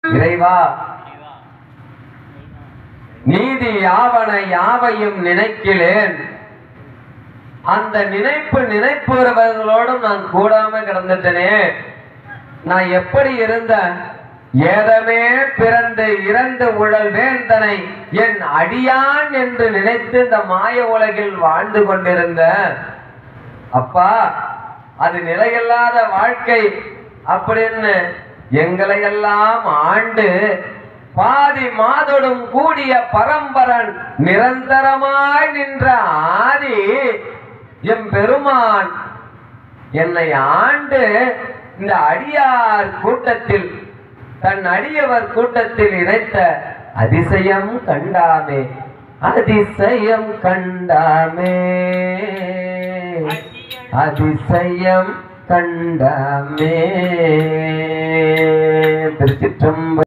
இறைவா நீதி யாவன யாவையும் நினைக்கிறேன் அந்த நினைப்பு நினைப்புறவர்களோடும் நான் கூடாம கிடந்துட்டனே நான் எப்படி இருந்தேன் ஏதமே பிறந்து இறந்து உழல் வேந்தனை என் அடியான் என்று நினைத்து இந்த மாய உலகில் வாழ்ந்து கொண்டிருந்த அப்பா அது நிலையில்லாத வாழ்க்கை அப்படின்னு எங்களை எல்லாம் ஆண்டு பாதி மாதொடும் கூடிய பரம்பரன் நிரந்தரமாய் நின்ற ஆதி எம் பெருமான் என்னை ஆண்டு இந்த அடியார் கூட்டத்தில் தன் அடியவர் கூட்டத்தில் இணைத்த அதிசயம் கண்டாமே அதிசயம் கண்டாமே அதிசயம் கண்டாமே திருச்சிற்றம்பலம்